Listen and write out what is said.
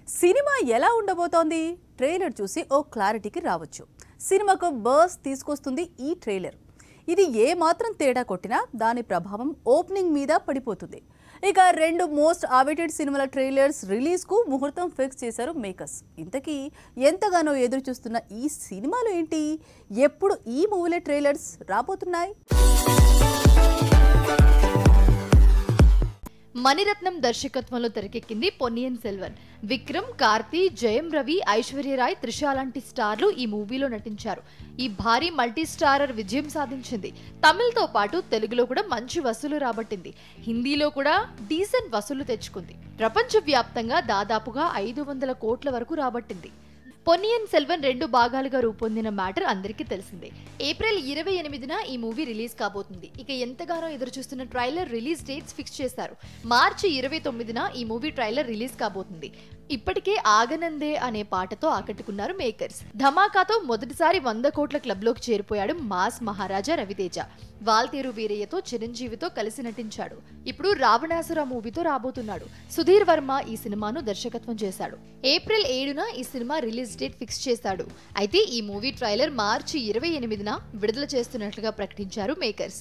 cinema ఎలా ఉండబోతోంది trailer చూసి ఓ క్లారిటీకి రావచ్చు సినిమాకు బర్స్ తీసుకొస్తుంది ఈ ట్రైలర్ ఇది ఏ మాత్రం తేడా కొట్టినా దాని ప్రభావం ఓపెనింగ్ మీద పడిపోతుంది ఇక రెండు మోస్ట్ అవైటెడ్ సినిమాల ట్రైలర్స్ రిలీజ్కు ముహూర్తం ఫిక్స్ చేశారు మేకర్స్ ఇంతకీ ఎంతగానో ఎదురు చూస్తున్న ఈ సినిమాలు ఏంటి ఎప్పుడు ఈ మూవీల ట్రైలర్స్ రాబోతున్నాయి మణిరత్నం దర్శకత్వంలో తెరకెక్కింది పొన్నియన్ సెల్వన్ విక్రమ్ కార్తీ జయం రవి ఐశ్వర్యరాయ్ త్రిష లాంటి స్టార్లు ఈ మూవీలో నటించారు ఈ భారీ మల్టీ స్టారర్ విజయం సాధించింది తమిళ్తో పాటు తెలుగులో కూడా మంచి వసూలు రాబట్టింది హిందీలో కూడా డీసెంట్ వసూలు తెచ్చుకుంది ప్రపంచవ్యాప్తంగా దాదాపుగా ఐదు వందల కోట్ల వరకు రాబట్టింది పొన్నియన్ సెల్వన్ రెండు భాగాలుగా రూపొందిన మ్యాటర్ అందరికీ తెలిసిందే ఏప్రిల్ ఇరవై ఎనిమిదిన ఈ మూవీ రిలీజ్ కాబోతుంది ఇక ఎంతగానో ఎదురు చూస్తున్న ట్రైలర్ రిలీజ్ డేట్స్ ఫిక్స్ చేశారు మార్చి ఇరవై తొమ్మిదిన ఈ మూవీ ట్రైలర్ రిలీజ్ కాబోతుంది ఇప్పటికే ఆగనందే అనే పాటతో ఆకట్టుకున్నారు మేకర్స్ ధమాకాతో మొదటిసారి వంద కోట్ల క్లబ్లోకి చేరిపోయాడు మాస్ మహారాజా రవితేజ వాల్తేరు వీరయ్యతో చిరంజీవితో కలిసి నటించాడు ఇప్పుడు రావణాసుర మూవీతో రాబోతున్నాడు సుధీర్ వర్మ ఈ సినిమాను దర్శకత్వం చేశాడు ఏప్రిల్ ఏడున ఈ సినిమా రిలీజ్ డేట్ ఫిక్స్ చేశాడు అయితే ఈ మూవీ ట్రైలర్ మార్చి ఇరవై ఎనిమిదిన విడుదల చేస్తున్నట్లుగా ప్రకటించారు మేకర్స్